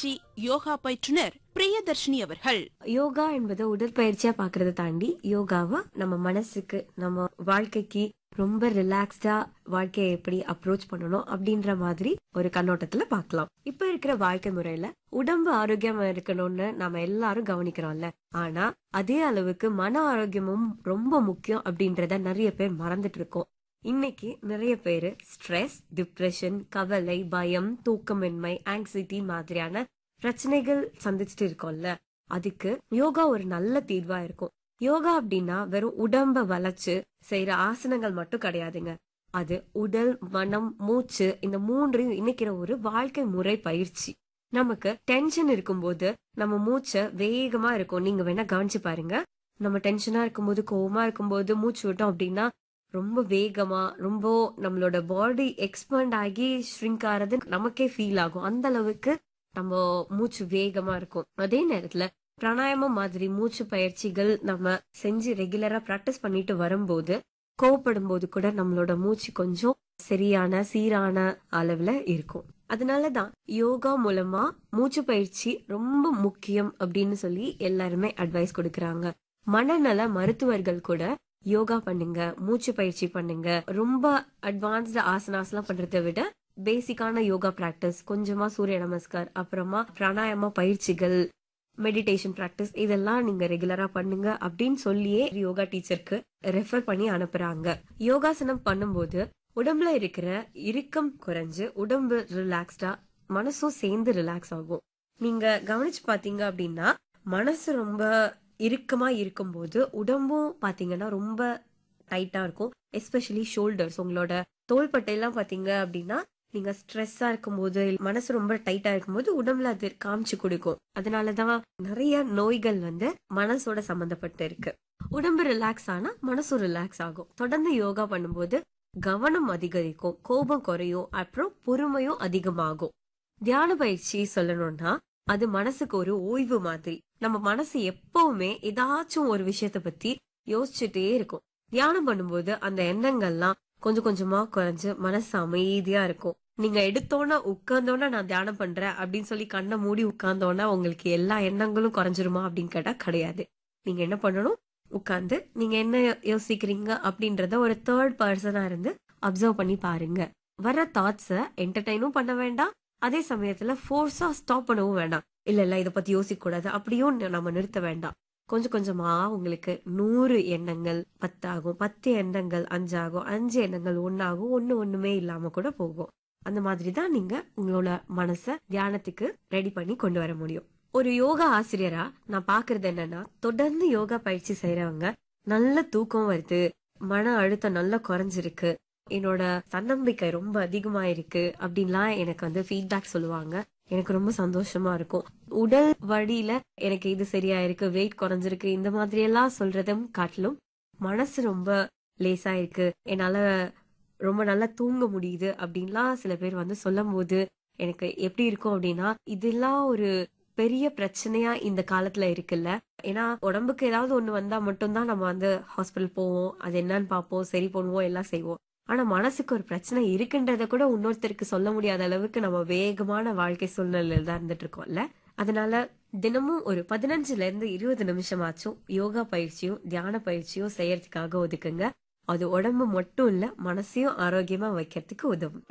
திருச்சி யோகா பயிற்றுனர் பிரியதர்ஷினி அவர்கள் யோகா என்பதை உடற்பயிற்சியா பாக்குறத தாண்டி யோகாவா நம்ம மனசுக்கு நம்ம வாழ்க்கைக்கு ரொம்ப ரிலாக்ஸ்டா வாழ்க்கையை எப்படி அப்ரோச் பண்ணணும் அப்படின்ற மாதிரி ஒரு கண்ணோட்டத்துல பார்க்கலாம் இப்ப இருக்கிற வாழ்க்கை முறையில உடம்பு ஆரோக்கியமா இருக்கணும்னு நாம எல்லாரும் கவனிக்கிறோம்ல ஆனா அதே அளவுக்கு மன ஆரோக்கியமும் ரொம்ப முக்கியம் அப்படின்றத நிறைய பேர் மறந்துட்டு இருக்கோம் இன்னைக்கு நிறைய பேரு ஸ்ட்ரெஸ் டிப்ரெஷன் கவலை பயம் தூக்கமின்மை ஆங்ஸைட்டி மாதிரியான பிரச்சனைகள் சந்திச்சுட்டு இருக்கோம்ல அதுக்கு யோகா ஒரு நல்ல தீர்வா இருக்கும் யோகா அப்படின்னா வெறும் உடம்ப வளைச்சு செய்யற ஆசனங்கள் மட்டும் கிடையாதுங்க அது உடல் மனம் மூச்சு இந்த மூன்றையும் இணைக்கிற ஒரு வாழ்க்கை முறை பயிற்சி நமக்கு டென்ஷன் இருக்கும்போது நம்ம மூச்சை வேகமா இருக்கும் நீங்க வேணா கவனிச்சு பாருங்க நம்ம டென்ஷனா இருக்கும்போது கோவமா இருக்கும்போது மூச்சு விட்டோம் அப்படின்னா ரொம்ப வேகமா ரொம்ப நம்மளோட பாடி எக்ஸ்பேண்ட் ஆகி ஷ்ரிங்க் ஆறது நமக்கே ஃபீல் ஆகும் அந்த அளவுக்கு நம்ம மூச்சு வேகமா இருக்கும் அதே நேரத்துல பிராணாயாமம் மாதிரி மூச்சு பயிற்சிகள் நம்ம செஞ்சு ரெகுலரா பிராக்டிஸ் பண்ணிட்டு வரும்போது கோவப்படும் போது கூட நம்மளோட மூச்சு கொஞ்சம் சரியான சீரான அளவுல இருக்கும் அதனாலதான் யோகா மூலமா மூச்சு பயிற்சி ரொம்ப முக்கியம் அப்படின்னு சொல்லி எல்லாருமே அட்வைஸ் கொடுக்கறாங்க மனநல மருத்துவர்கள் கூட யோகா பண்ணுங்க மூச்சு பயிற்சி பண்ணுங்க ரொம்ப அட்வான்ஸ்டு ஆசனாஸ் எல்லாம் பண்றதை விட பேசிக்கான யோகா பிராக்டிஸ் கொஞ்சமா சூரிய நமஸ்கார் அப்புறமா பிராணாயாம பயிற்சிகள் மெடிடேஷன் பிராக்டிஸ் இதெல்லாம் நீங்க ரெகுலரா பண்ணுங்க அப்படின்னு சொல்லியே யோகா டீச்சருக்கு ரெஃபர் பண்ணி அனுப்புறாங்க யோகாசனம் பண்ணும்போது உடம்புல இருக்கிற இறுக்கம் குறைஞ்சு உடம்பு ரிலாக்ஸ்டா மனசும் சேர்ந்து ரிலாக்ஸ் ஆகும் நீங்க கவனிச்சு பாத்தீங்க அப்படின்னா மனசு ரொம்ப இறுக்கமா இருக்கும்போது உடம்பும் பாத்தீங்கன்னா ரொம்ப டைட்டா இருக்கும் எஸ்பெஷலி ஷோல்டர்ஸ் உங்களோட தோள்பட்டையெல்லாம் பாத்தீங்க அப்படின்னா நீங்க ஸ்ட்ரெஸ்ஸா இருக்கும்போது மனசு ரொம்ப டைட்டா இருக்கும்போது உடம்புல அது காமிச்சு கொடுக்கும் அதனாலதான் நிறைய நோய்கள் வந்து மனசோட சம்பந்தப்பட்டு இருக்கு உடம்பு ரிலாக்ஸ் ஆனா மனசும் ரிலாக்ஸ் ஆகும் தொடர்ந்து யோகா பண்ணும்போது கவனம் அதிகரிக்கும் கோபம் குறையும் அப்புறம் பொறுமையும் அதிகமாகும் தியான பயிற்சி சொல்லணும்னா அது மனசுக்கு ஒரு ஓய்வு மாதிரி நம்ம மனசு எப்பவுமே ஏதாச்சும் ஒரு விஷயத்த பத்தி யோசிச்சுட்டே இருக்கும் தியானம் பண்ணும்போது அந்த எண்ணங்கள்லாம் கொஞ்சம் கொஞ்சமா குறைஞ்சு மனசு அமைதியா இருக்கும் நீங்க எடுத்தோன்னா உட்கார்ந்தோன்னா நான் தியானம் பண்றேன் அப்படின்னு சொல்லி கண்ணை மூடி உட்கார்ந்தோன்னா உங்களுக்கு எல்லா எண்ணங்களும் குறைஞ்சிருமா அப்படின்னு கேட்டா கிடையாது நீங்க என்ன பண்ணணும் உட்கார்ந்து நீங்க என்ன யோசிக்கிறீங்க அப்படின்றத ஒரு தேர்ட் பர்சனா இருந்து அப்சர்வ் பண்ணி பாருங்க வர தாட்ஸ என்டர்டைனும் பண்ண வேண்டாம் அதே சமயத்துல ஃபோர்ஸா ஸ்டாப் பண்ணவும் வேண்டாம் இல்ல இல்ல இத பத்தி யோசிக்க கூடாது அப்படியும் நம்ம நிறுத்த வேண்டாம் கொஞ்சம் கொஞ்சமா உங்களுக்கு நூறு எண்ணங்கள் பத்தாகும் பத்து எண்ணங்கள் அஞ்சாகும் அஞ்சு எண்ணங்கள் ஒன்னாகும் ஒண்ணு ஒண்ணுமே இல்லாம கூட போகும் அந்த மாதிரி தான் நீங்க உங்களோட மனச தியானத்துக்கு ரெடி பண்ணி கொண்டு வர முடியும் ஒரு யோகா ஆசிரியரா நான் பாக்குறது என்னன்னா தொடர்ந்து யோகா பயிற்சி செய்யறவங்க நல்ல தூக்கம் வருது மன அழுத்தம் நல்லா குறைஞ்சிருக்கு என்னோட தன்னம்பிக்கை ரொம்ப அதிகமா இருக்கு அப்படின்லாம் எனக்கு வந்து ஃபீட்பேக் சொல்லுவாங்க எனக்கு ரொம்ப சந்தோஷமா இருக்கும் உடல் வழியில எனக்கு இது சரியா இருக்கு வெயிட் குறைஞ்சிருக்கு இந்த மாதிரி எல்லாம் சொல்றதும் காட்டிலும் மனசு ரொம்ப லேசா இருக்கு என்னால ரொம்ப நல்லா தூங்க முடியுது அப்படின்லாம் சில பேர் வந்து சொல்லும் போது எனக்கு எப்படி இருக்கும் அப்படின்னா இதெல்லாம் ஒரு பெரிய பிரச்சனையா இந்த காலத்துல இருக்குல்ல ஏன்னா உடம்புக்கு ஏதாவது ஒண்ணு வந்தா மட்டும்தான் நம்ம வந்து ஹாஸ்பிட்டல் போவோம் அது என்னன்னு பார்ப்போம் சரி பண்ணுவோம் எல்லாம் செய்வோம் ஆனா மனசுக்கு ஒரு பிரச்சனை இருக்குன்றத கூட இன்னொருத்தருக்கு சொல்ல முடியாத அளவுக்கு நம்ம வேகமான வாழ்க்கை சூழ்நிலையில தான் இருந்துட்டு இருக்கோம்ல அதனால தினமும் ஒரு பதினஞ்சுல இருந்து இருபது நிமிஷமாச்சும் யோகா பயிற்சியும் தியான பயிற்சியும் செய்யறதுக்காக ஒதுக்குங்க அது உடம்பு மட்டும் இல்ல மனசையும் ஆரோக்கியமா வைக்கிறதுக்கு உதவும்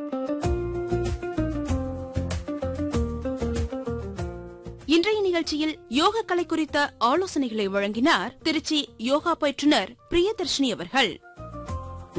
இன்றைய நிகழ்ச்சியில் யோக கலை குறித்த ஆலோசனைகளை வழங்கினார் திருச்சி யோகா பயிற்றுனர் பிரியதர்ஷினி அவர்கள்